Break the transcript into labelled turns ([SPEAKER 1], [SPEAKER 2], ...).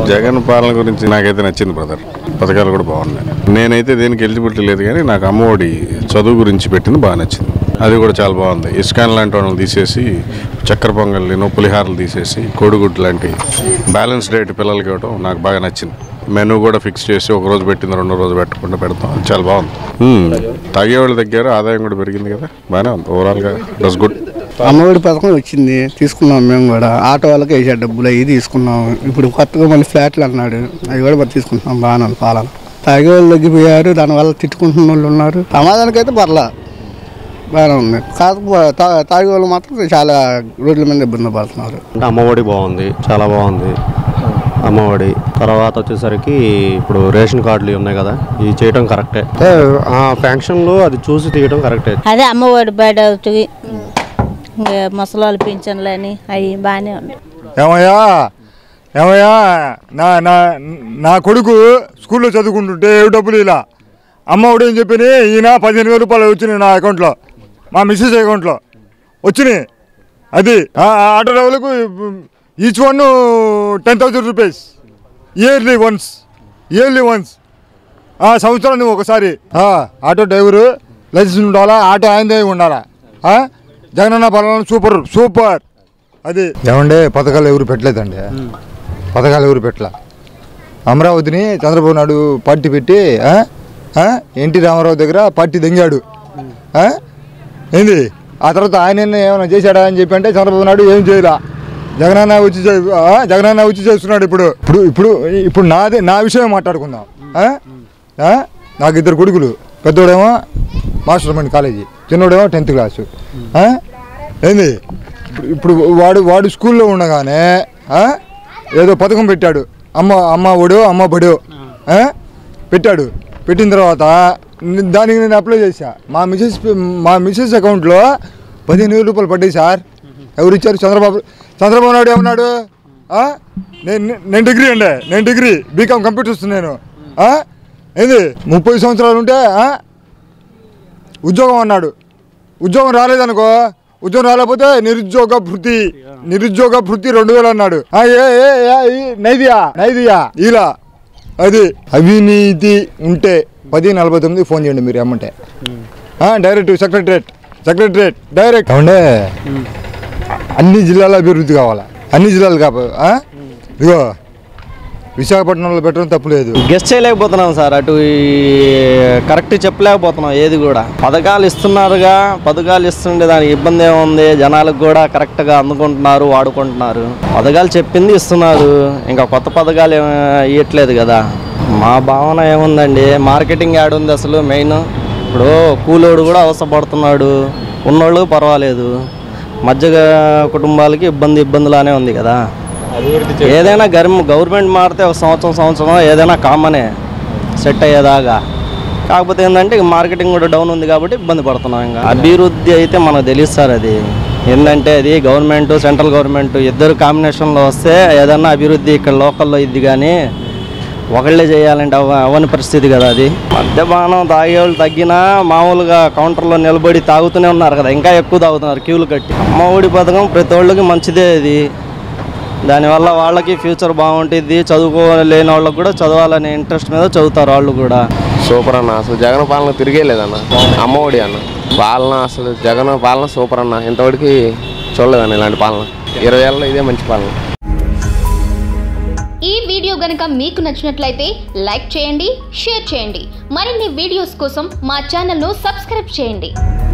[SPEAKER 1] జగన్ పాలన గురించి నాకైతే నచ్చింది బ్రదర్ పథకాలు కూడా బాగున్నాయి నేనైతే దేనికి ఎలిజిబిలిటీ లేదు కానీ నాకు అమ్మఒడి చదువు గురించి పెట్టింది బాగా నచ్చింది అది కూడా చాలా బాగుంది ఇస్కాన్ లాంటి వాళ్ళని తీసేసి చక్కెర పొంగల్ని పులిహారలు తీసేసి కోడిగుడ్డు లాంటి బ్యాలెన్స్ డైట్ పిల్లలకి ఇవ్వడం నాకు బాగా నచ్చింది మెనూ కూడా ఫిక్స్ చేసి ఒక రోజు పెట్టింది రెండో రోజు పెట్టకుండా పెడతాం అది చాలా బాగుంది మ్మ్. తాగేవాళ్ళ దగ్గర ఆదాయం కూడా పెరిగింది కదా బాగానే ఉంది ఓవరాల్గా డస్ గుడ్
[SPEAKER 2] అమ్మఒడి పథకం వచ్చింది తీసుకున్నాం మేము కూడా ఆటో వాళ్ళకి వేసాడు డబ్బులు అవి తీసుకున్నాం ఇప్పుడు కొత్తగా మళ్ళీ ఫ్లాట్లు అన్నాడు అవి కూడా మరి తీసుకుంటున్నాం బాగానే ఉంది పాలన తాగే వాళ్ళు తగ్గిపోయారు దానివల్ల తిట్టుకుంటున్న వాళ్ళు ఉన్నారు సమాధానానికి అయితే పర్లా బాగానే ఉంది కాకపోతే తా- తాగే వాళ్ళు మాత్రం చాలా రోడ్ల మీద ఇబ్బంది పడుతున్నారు
[SPEAKER 3] అంటే అమ్మఒడి బాగుంది చాలా బాగుంది అమ్మఒడి తర్వాత వచ్చేసరికి ఇప్పుడు రేషన్ కార్డులు ఇవి ఉన్నాయి కదా ఇవి చేయడం కరెక్టే అంటే ఆ పెన్షన్లు అది చూసి తీయడం కరెక్టే
[SPEAKER 4] అదే అమ్మఒడి బయట అవుతుంది ముసలాళ్ళు పింఛన్లని అవి బాగానే ఉన్నాయి
[SPEAKER 5] ఏమయ్యా ఏమయ్యా నా నా నా కొడుకు స్కూల్లో చదువుకుంటుంటే ఏ డబ్బులు ఇలా అమ్మ ఒకటి అని చెప్పి ఈయన పదిహేను వేల రూపాయలు వచ్చినాయి నా అకౌంట్లో మా మిస్సెస్ అకౌంట్లో వచ్చినాయి అది ఆ ఆ ఆటో డ్రైవర్లకు each one ten thousand rupees yearly once yearly once సంవత్సరానికి ఒకసారి ఆ, ఆటో డ్రైవరు లైసెన్స్ ఉండాలా ఆటో ఆయనదే ఉండాలా ఆ? జగనన్న పాలన సూపర్ సూపర్ అది ఏమండే పథకాలు ఎవరు పెట్టలేదండి పథకాలు ఎవరు పెట్టలే అమరావతిని చంద్రబాబు నాయుడు పార్టీ పెట్టి ఆ? ఆ? ఎన్టీ రామారావు దగ్గర పార్టీ దెంగాడు ఆ? ఏంది ఆ తర్వాత ఆయన ఏమైనా చేశాడా అని చెప్పి అంటే చంద్రబాబు నాయుడు ఏం చేయలా జగనన్న వచ్చి చే- ఆ? జగనన్న వచ్చి చేస్తున్నాడు ఇప్పుడు ఇప్పుడు ఇప్పుడు ఇప్పుడు నాదే నా విషయం మాట్లాడుకుందాం ఆ? ఆ? నాకు ఇద్దరు కొడుకులు పెద్దోడేమో మాస్టర్ మైండ్ కాలేజీ చిన్నోడేమో టెన్త్ క్లాసు ఆ? ఏంది ఇప్పుడు ఇప్పుడు వాడు వాడు స్కూల్లో ఉండగానే ఆ? ఏదో పథకం పెట్టాడు అమ్మ అమ్మ ఒడు అమ్మ బడు ఆ? పెట్టాడు పెట్టిన తర్వాత ని- దానికి నేను అప్లై చేశా మా మిసెస్ మా మిసెస్ అకౌంట్లో పదిహేను వేల రూపాయలు పడ్డాయి సార్ ఎవరు ఇచ్చారు చంద్రబాబు చంద్రబాబు నాయుడు ఏమన్నాడు ఆ? నేను నేను డిగ్రీ అండి నేను డిగ్రీ బీకామ్ కంప్యూటర్స్ నేను ఆ? ఏంది ముప్పై సంవత్సరాలు ఉంటే ఆ? ఉద్యోగం అన్నాడు ఉద్యోగం రాలేదనుకో ఉద్యోగం రాలేకపోతే నిరుద్యోగ భృతి నిరుద్యోగ భృతి రెండు వేలు అన్నాడు ఆ, ఏ ఏ ఏ, ఈ నైదియా నైదియా ఇలా అది అవినీతి ఉంటే పది నలభై తొమ్మిది ఫోన్ చేయండి మీరు ఏమంటే డైరెక్ట్ సెక్రటరేట్ సెక్రటరేట్ డైరెక్ట్ అవునే అన్ని జిల్లాల అభివృద్ధి కావాలా అన్ని జిల్లాలు కాప ఆ? ఇదిగో విశాఖపట్నంలో పెట్టడం తప్పులేదు
[SPEAKER 3] గెస్ట్ చేయలేకపోతున్నాం సార్ అటు ఈ కరెక్ట్ చెప్పలేకపోతున్నాం ఏది కూడా పథకాలు ఇస్తున్నారుగా పథకాలు ఇస్తుండే దానికి ఇబ్బంది ఏముంది జనాలకు కూడా కరెక్ట్గా అందుకుంటున్నారు వాడుకుంటున్నారు పథకాలు చెప్పింది ఇస్తున్నారు ఇంకా కొత్త పథకాలు ఏం ఇవ్వట్లేదు కదా మా భావన ఏముందండి మార్కెటింగ్ యాడ్ ఉంది అసలు మెయిన్ ఇప్పుడు కూలోడు కూడా అవసరపడుతున్నాడు ఉన్నోళ్ళు పర్వాలేదు మధ్య కుటుంబాలకి ఇబ్బంది ఇబ్బందులానే ఉంది కదా ఏదైనా గర్మ గవర్నమెంట్ మారితే ఒక సంవత్సరం సంవత్సరం ఏదైనా కామనే సెట్ అయ్యేదాకా కాకపోతే ఏంటంటే ఇక మార్కెటింగ్ కూడా డౌన్ ఉంది కాబట్టి ఇబ్బంది పడుతున్నాం ఇంకా అభివృద్ధి అయితే మనకు తెలియదు సార్ అది ఏంటంటే అది గవర్నమెంట్ సెంట్రల్ గవర్నమెంట్ ఇద్దరు కాంబినేషన్లో వస్తే ఏదన్నా అభివృద్ధి ఇక్కడ లోకల్లో ఇది కానీ ఒకళ్ళే చేయాలంటే అవ అవని పరిస్థితి కదా అది మద్యపానం తాగేవాళ్ళు తగ్గినా మామూలుగా కౌంటర్లో నిలబడి తాగుతూనే ఉన్నారు కదా ఇంకా ఎక్కువ తాగుతున్నారు క్యూలు కట్టి అమ్మ ఒడి పథకం ప్రతి ఒళ్ళకి మంచిదే ఇది దానివల్ల వాళ్ళకి ఫ్యూచర్ బాగుంటుంది చదువుకోలేని వాళ్ళకి కూడా చదవాలనే ఇంట్రెస్ట్ మీద చదువుతారు వాళ్ళు కూడా
[SPEAKER 6] సూపర్ అన్న అసలు జగన్ పాలన తిరిగేలేదన్న అమ్మఒడి అన్న పాలన అసలు జగన్ పాలన సూపర్ అన్న ఇంతవరకు చూడలేదన్న ఇలాంటి పాలన ఇరవై ఏళ్ళలో ఇదే మంచి పాలన
[SPEAKER 7] ఈ వీడియో గనుక మీకు నచ్చినట్లయితే లైక్ చేయండి షేర్ చేయండి మరిన్ని వీడియోస్ కోసం మా ఛానల్ను సబ్స్క్రైబ్ చేయండి